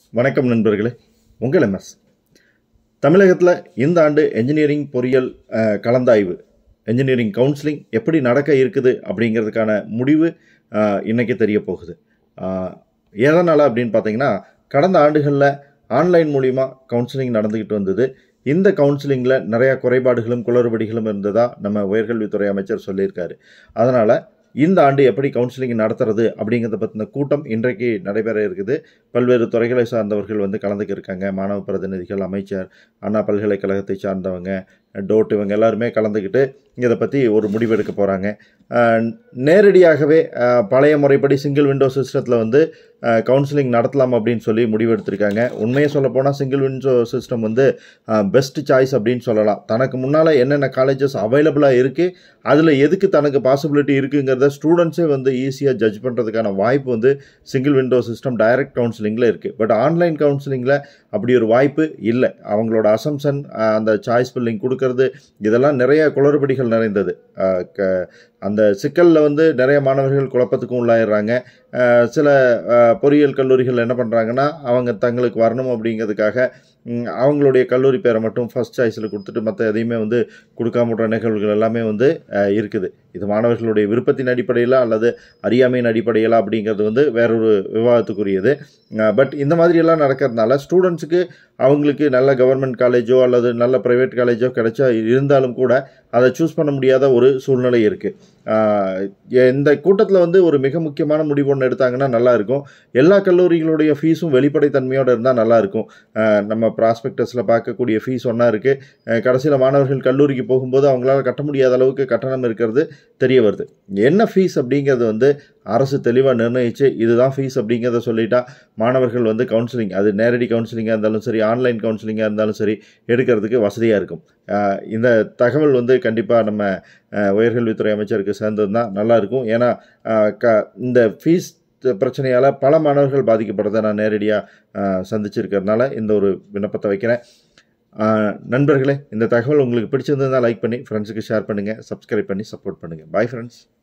வணக்கம் நண்பர்களே உங்கள் எம்எஸ் தமிழகத்தில் இந்த ஆண்டு என்ஜினியரிங் பொறியியல் அஹ், கலந்தாய்வு என்ஜினியரிங் கவுன்சிலிங் எப்படி நடக்க இருக்குது அப்படிங்கிறதுக்கான முடிவு அஹ், இன்னைக்கு தெரிய போகுது அஹ், எதனால் அப்படின்னு பார்த்தீங்கன்னா கடந்த ஆண்டுகளில் ஆன்லைன் மூலிமா கவுன்சிலிங் நடந்துக்கிட்டு வந்தது இந்த கவுன்சிலிங்கில் நிறையா குறைபாடுகளும் குளறுபடிகளும் இருந்ததாக நம்ம உயர்கல்வித்துறை அமைச்சர் சொல்லியிருக்காரு அதனால் இந்த ஆண்டு எப்படி கவுன்சிலிங் நடத்துறது அப்படிங்கிறத பற்றின கூட்டம் இன்றைக்கு நடைபெற இருக்குது பல்வேறு துறைகளை சார்ந்தவர்கள் வந்து கலந்துக்க இருக்காங்க மாணவ பிரதிநிதிகள் அமைச்சர் அண்ணா பல்கலைக்கழகத்தை சார்ந்தவங்க டோட் இவங்க எல்லாருமே கலந்துக்கிட்டு இதை பற்றி ஒரு முடிவு எடுக்க போகிறாங்க நேரடியாகவே அஹ், பழைய முறைப்படி சிங்கிள் விண்டோ சிஸ்டத்தில் வந்து கவுன்சிலிங் நடத்தலாம் அப்படின்னு சொல்லி முடிவு எடுத்திருக்காங்க உண்மையை சொல்ல போனால் சிங்கிள் விண்டோ சிஸ்டம் வந்து பெஸ்ட் சாய்ஸ் அப்படின்னு சொல்லலாம் தனக்கு முன்னால் என்னென்ன காலேஜஸ் அவைலபிளாக இருக்குது அதில் எதுக்கு தனக்கு பாசிபிலிட்டி இருக்குங்கிறத ஸ்டூடெண்ட்ஸே வந்து ஈஸியாக ஜட்ஜ் பண்ணுறதுக்கான வாய்ப்பு வந்து சிங்கிள் விண்டோ சிஸ்டம் டைரக்ட் கவுன்சிலிங்கில் இருக்குது பட் ஆன்லைன் கவுன்சிலிங்கில் அப்படி ஒரு வாய்ப்பு இல்லை அவங்களோட அசம்சன் அந்த சாய்ஸ் ஃபில்லிங் கொடுக்கறது இதெல்லாம் நிறைய குளறுபடிகள் நிறைந்தது அஹ், க- அந்த சிக்கலில் வந்து நிறைய மாணவர்கள் குழப்பத்துக்கும் உள்ளாயிடுறாங்க அஹ், சில அஹ், பொறியியல் கல்லூரிகள் என்ன பண்ணுறாங்கன்னா அவங்க தங்களுக்கு வரணும் அப்படிங்கிறதுக்காக ம், அவங்களுடைய கல்லூரி பேரை மட்டும் ஃபர்ஸ்ட் சாய்ஸில் கொடுத்துட்டு மற்ற எதையுமே வந்து கொடுக்காம விடுற நிகழ்வுகள் எல்லாமே வந்து அஹ், இருக்குது இது மாணவர்களுடைய விருப்பத்தின் அடிப்படையில் அல்லது அறியாமையின் அடிப்படையில் அப்படிங்கிறது வந்து வேறொரு விவாதத்துக்குரியது பட் இந்த மாதிரியெல்லாம் நடக்கிறதுனால ஸ்டூடெண்ட்ஸுக்கு அவங்களுக்கு நல்ல கவர்மெண்ட் காலேஜோ அல்லது நல்ல ப்ரைவேட் காலேஜோ கிடைச்சா இருந்தாலும் கூட அதை சூஸ் பண்ண முடியாத ஒரு சூழ்நிலை இருக்குது இந்த கூட்டத்தில் வந்து ஒரு மிக முக்கியமான முடிவு ஒன்று எடுத்தாங்கன்னா நல்லா இருக்கும் எல்லா கல்லூரிகளுடைய ஃபீஸும் வெளிப்படைத்தன்மையோடு இருந்தால் நல்லா இருக்கும் ஆஹ் நம்ம ப்ராஸ்பெக்டஸில் பார்க்கக்கூடிய ஃபீஸ் ஒன்றா இருக்குது கடைசியில் மாணவர்கள் கல்லூரிக்கு போகும்போது அவங்களால கட்ட முடியாத அளவுக்கு கட்டணம் இருக்கிறது தெரிய வருது என்ன ஃபீஸ் அப்படிங்கிறது வந்து அரசு தெளிவாக நிர்ணயிச்சு இதுதான் ஃபீஸ் அப்படிங்கிறத சொல்லிட்டா மாணவர்கள் வந்து கவுன்சிலிங் அது நேரடி கவுன்சிலிங்காக இருந்தாலும் சரி ஆன்லைன் கவுன்சிலிங்காக இருந்தாலும் சரி எடுக்கிறதுக்கு வசதியாக இருக்கும் ஆஹ் இந்த தகவல் வந்து கண்டிப்பாக நம்ம ஆஹ் உயர்கல்வித்துறை அமைச்சருக்கு சேர்ந்தது தான் நல்லாயிருக்கும் ஏன்னா ஆஹ் க இந்த ஃபீஸ் பிரச்சனையால் பல மாணவர்கள் பாதிக்கப்படுறதை நான் நேரடியாக சந்திச்சிருக்கிறதுனால இந்த ஒரு விண்ணப்பத்தை வைக்கிறேன் ஆஹ் நண்பர்களே இந்த தகவல் உங்களுக்கு பிடிச்சிருந்ததுன்னா லைக் பண்ணி ஃப்ரெண்ட்ஸுக்கு ஷேர் பண்ணுங்கள் சப்ஸ்கிரைப் பண்ணி சப்போர்ட் பண்ணுங்கள் பாய் ஃப்ரெண்ட்ஸ்